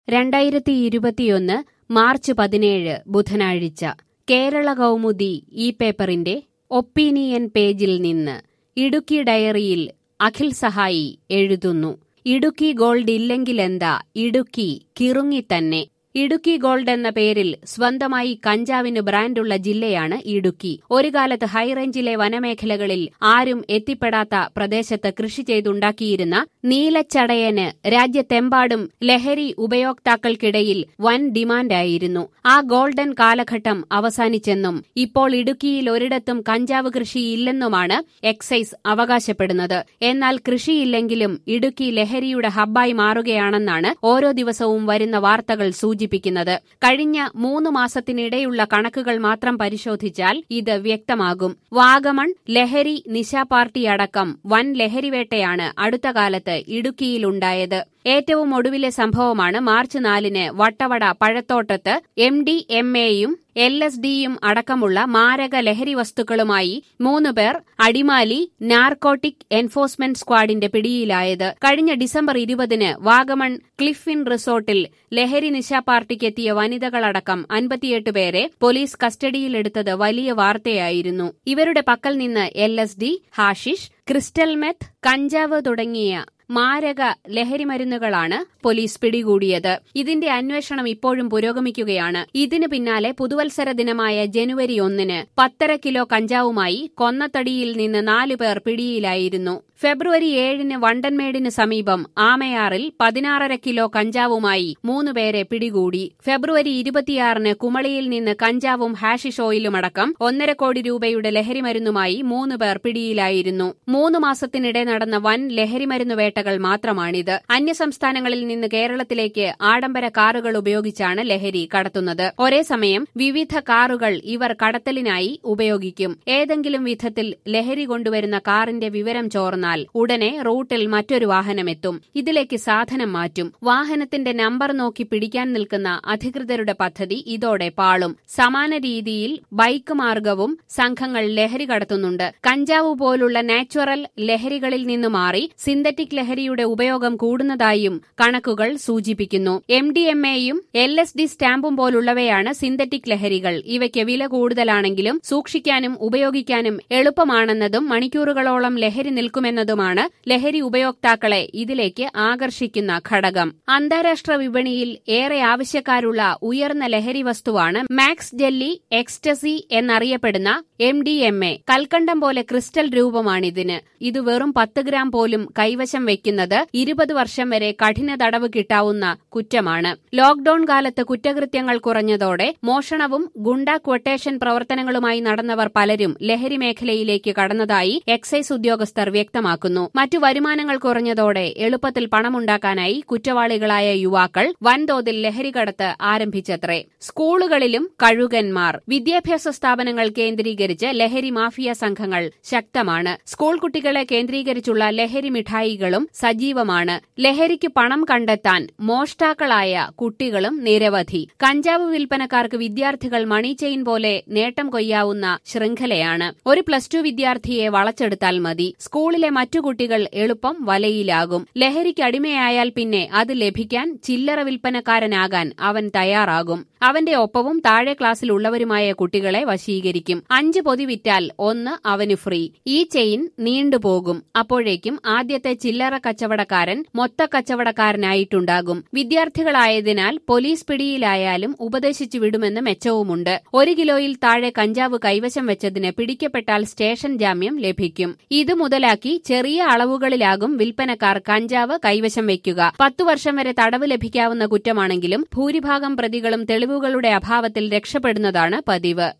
രണ്ടായിരത്തി ഇരുപത്തിയൊന്ന് മാർച്ച് പതിനേഴ് ബുധനാഴ്ച കേരള കൗമുദി ഈ പേപ്പറിന്റെ ഒപ്പീനിയൻ പേജിൽ നിന്ന് ഇടുക്കി ഡയറിയിൽ അഖിൽ സഹായി എഴുതുന്നു ഇടുക്കി ഗോൾഡ് ഇല്ലെങ്കിലെന്താ ഇടുക്കി കിറുങ്ങി തന്നെ ഇടുക്കി ഗോൾഡ് എന്ന പേരിൽ സ്വന്തമായി കഞ്ചാവിന് ബ്രാൻഡുള്ള ജില്ലയാണ് ഇടുക്കി ഒരു കാലത്ത് ഹൈറേഞ്ചിലെ വനമേഖലകളിൽ ആരും എത്തിപ്പെടാത്ത പ്രദേശത്ത് കൃഷി ചെയ്തുണ്ടാക്കിയിരുന്ന നീലച്ചടയന് രാജ്യത്തെമ്പാടും ലഹരി ഉപയോക്താക്കൾക്കിടയിൽ വൻ ഡിമാൻഡായിരുന്നു ആ ഗോൾഡൻ കാലഘട്ടം അവസാനിച്ചെന്നും ഇപ്പോൾ ഇടുക്കിയിൽ ഒരിടത്തും കഞ്ചാവ് കൃഷിയില്ലെന്നുമാണ് എക്സൈസ് അവകാശപ്പെടുന്നത് എന്നാൽ കൃഷിയില്ലെങ്കിലും ഇടുക്കി ലഹരിയുടെ ഹബ്ബായി മാറുകയാണെന്നാണ് ഓരോ ദിവസവും വരുന്ന വാർത്തകൾ സൂചിപ്പിക്കുന്നത് കഴിഞ്ഞ മൂന്ന് മാസത്തിനിടെയുള്ള കണക്കുകൾ മാത്രം പരിശോധിച്ചാൽ ഇത് വ്യക്തമാകും വാഗമൺ ലഹരി നിശ പാർട്ടി അടക്കം വൻ ലഹരിവേട്ടയാണ് അടുത്ത കാലത്ത് ഇടുക്കിയിലുണ്ടായത് ഏറ്റവും ഒടുവിലെ സംഭവമാണ് മാർച്ച് നാലിന് വട്ടവട പഴത്തോട്ടത്ത് എം ഡി എം എയും എൽ എസ് ഡിയും അടക്കമുള്ള മാരക ലഹരി വസ്തുക്കളുമായി മൂന്ന് പേർ അടിമാലി നാർക്കോട്ടിക് എൻഫോഴ്സ്മെന്റ് സ്ക്വാഡിന്റെ പിടിയിലായത് കഴിഞ്ഞ ഡിസംബർ ഇരുപതിന് വാഗമൺ ക്ലിഫിൻ റിസോർട്ടിൽ ലഹരി നിശ പാർട്ടിക്കെത്തിയ വനിതകളടക്കം അൻപത്തിയെട്ട് പേരെ പോലീസ് കസ്റ്റഡിയിലെടുത്തത് വലിയ വാർത്തയായിരുന്നു ഇവരുടെ പക്കൽ നിന്ന് L S D hashish crystal meth കഞ്ചാവ് തുടങ്ങിയ മാരക ലഹരിമരുന്നുകളാണ് പോലീസ് പിടികൂടിയത് ഇതിന്റെ അന്വേഷണം ഇപ്പോഴും പുരോഗമിക്കുകയാണ് ഇതിനു പിന്നാലെ പുതുവത്സര ദിനമായ ജനുവരി ഒന്നിന് പത്തര കിലോ കഞ്ചാവുമായി കൊന്നത്തടിയിൽ നിന്ന് നാലു പേർ പിടിയിലായിരുന്നു ഫെബ്രുവരി ഏഴിന് വണ്ടൻമേടിന് സമീപം ആമയാറിൽ പതിനാറര കിലോ കഞ്ചാവുമായി മൂന്നുപേരെ പിടികൂടി ഫെബ്രുവരി ഇരുപത്തിയാറിന് കുമളിയിൽ നിന്ന് കഞ്ചാവും ഹാഷിഷ് ഓയിലുമടക്കം ഒന്നര കോടി രൂപയുടെ ലഹരിമരുന്നുമായി മൂന്ന് പേർ പിടിയിലായിരുന്നു മൂന്ന് മാസത്തിനിടെ നടന്ന വൻ ലഹരിമരുന്ന് വേട്ടകൾ മാത്രമാണിത് അന്യസംസ്ഥാനങ്ങളിൽ നിന്ന് കേരളത്തിലേക്ക് ആഡംബര കാറുകൾ ഉപയോഗിച്ചാണ് ലഹരി കടത്തുന്നത് ഒരേ സമയം വിവിധ കാറുകൾ ഇവർ കടത്തലിനായി ഉപയോഗിക്കും ഏതെങ്കിലും വിധത്തിൽ ലഹരി കൊണ്ടുവരുന്ന കാറിന്റെ വിവരം ചോർന്നാൽ ഉടനെ റൂട്ടിൽ മറ്റൊരു വാഹനമെത്തും ഇതിലേക്ക് സാധനം മാറ്റും വാഹനത്തിന്റെ നമ്പർ നോക്കി പിടിക്കാൻ നിൽക്കുന്ന അധികൃതരുടെ പദ്ധതി ഇതോടെ പാളും സമാന രീതിയിൽ ബൈക്ക് മാർഗവും സംഘങ്ങൾ ലഹരി കടത്തുന്നുണ്ട് കഞ്ചാവ് പോലുള്ള നാച്ചുറൽ ലഹരികളിൽ നിന്ന് മാറി സിന്തറ്റിക് ലഹരിയുടെ ഉപയോഗം കൂടുന്നതായും കണക്കുകൾ സൂചിപ്പിക്കുന്നു എം ഡി എം എയും എൽ എസ് ഡി സ്റ്റാമ്പും പോലുള്ളവയാണ് സിന്തറ്റിക് ലഹരികൾ ഇവയ്ക്ക് വില കൂടുതലാണെങ്കിലും സൂക്ഷിക്കാനും ഉപയോഗിക്കാനും എളുപ്പമാണെന്നതും മണിക്കൂറുകളോളം ലഹരി നിൽക്കുമെന്നതുമാണ് ലഹരി ഉപയോക്താക്കളെ ഇതിലേക്ക് ആകർഷിക്കുന്ന ഘടകം അന്താരാഷ്ട്ര വിപണിയിൽ ഏറെ ആവശ്യക്കാരുള്ള ഉയർന്ന ലഹരി വസ്തുവാണ് മാക്സ് ജെല്ലി എക്സ്റ്റസി എന്നറിയപ്പെടുന്ന എം ഡി എം എ കൽക്കണ്ടം പോലെ ക്രിസ്റ്റൽ രൂപമാണിതിന് ഇത് വെറും പത്ത് ഗ്രാം പോലും കൈവശം വെക്കുന്നത് ഇരുപത് വർഷം വരെ കഠിന തടവ് കിട്ടാവുന്ന കുറ്റമാണ് ലോക്ഡൌൺ കാലത്ത് കുറ്റകൃത്യങ്ങൾ കുറഞ്ഞതോടെ മോഷണവും ഗുണ്ട ക്വട്ടേഷൻ പ്രവർത്തനങ്ങളുമായി നടന്നവർ പലരും ലഹരി മേഖലയിലേക്ക് കടന്നതായി എക്സൈസ് ഉദ്യോഗസ്ഥർ വ്യക്തമാക്കുന്നു മറ്റു വരുമാനങ്ങൾ കുറഞ്ഞതോടെ എളുപ്പത്തിൽ പണമുണ്ടാക്കാനായി കുറ്റവാളികളായ യുവാക്കൾ വൻതോതിൽ ലഹരി കടത്ത് ആരംഭിച്ചത്രേ സ്കൂളുകളിലും കഴുകന്മാർ വിദ്യാഭ്യാസ സ്ഥാപനങ്ങൾ കേന്ദ്രീകരിച്ച് ലഹരി മാഫിയ സംഘങ്ങൾ ശക്തമാണ് സ്കൂൾ കുട്ടികളെ കേന്ദ്രീകരിച്ചുള്ള ലഹരി മിഠായികളും സജീവമാണ് ലഹരിക്ക് പണം കണ്ടെത്താൻ മോഷ്ടാക്കളായ കുട്ടികളും നിരവധി കഞ്ചാവ് വിൽപ്പനക്കാർക്ക് വിദ്യാർത്ഥികൾ മണി ചെയിൻ പോലെ നേട്ടം കൊയ്യാവുന്ന ശൃംഖലയാണ് ഒരു പ്ലസ് ടു വിദ്യാർത്ഥിയെ വളച്ചെടുത്താൽ മതി സ്കൂളിലെ മറ്റു കുട്ടികൾ എളുപ്പം വലയിലാകും ലഹരിക്ക് അടിമയായാൽ പിന്നെ അത് ലഭിക്കാൻ ചില്ലറ വിൽപ്പനക്കാരനാകാൻ അവൻ തയ്യാറാകും അവന്റെ ഒപ്പവും താഴെ ക്ലാസ്സിലുള്ളവരുമായ കുട്ടികളെ വശീകരിക്കും അഞ്ച് പൊതി വിറ്റാൽ ഒന്ന് അവന് ഫ്രീ ഈ ചെയിൻ നീണ്ടുപോകും അപ്പോഴേക്കും ആദ്യത്തെ ചില്ലറ കച്ചവടക്കാരൻ മൊത്ത കച്ചവടക്കാരനായിട്ടുണ്ടാകും വിദ്യാർത്ഥികളായതിനാൽ പോലീസ് പിടിയിലായാലും ഉപദേശിച്ചു വിടുമെന്ന് മെച്ചവുമുണ്ട് ഒരു കിലോയിൽ താഴെ കഞ്ചാവ് കൈവശം വെച്ചതിന് പിടിക്കപ്പെട്ടാൽ സ്റ്റേഷൻ ജാമ്യം ലഭിക്കും ഇത് മുതലാക്കി ചെറിയ അളവുകളിലാകും വിൽപ്പനക്കാർ കഞ്ചാവ് കൈവശം വയ്ക്കുക പത്തു വർഷം വരെ തടവ് ലഭിക്കാവുന്ന കുറ്റമാണെങ്കിലും ഭൂരിഭാഗം പ്രതികളും തെളിവുകളുടെ അഭാവത്തിൽ രക്ഷപ്പെടുന്നതാണ് പതിവ്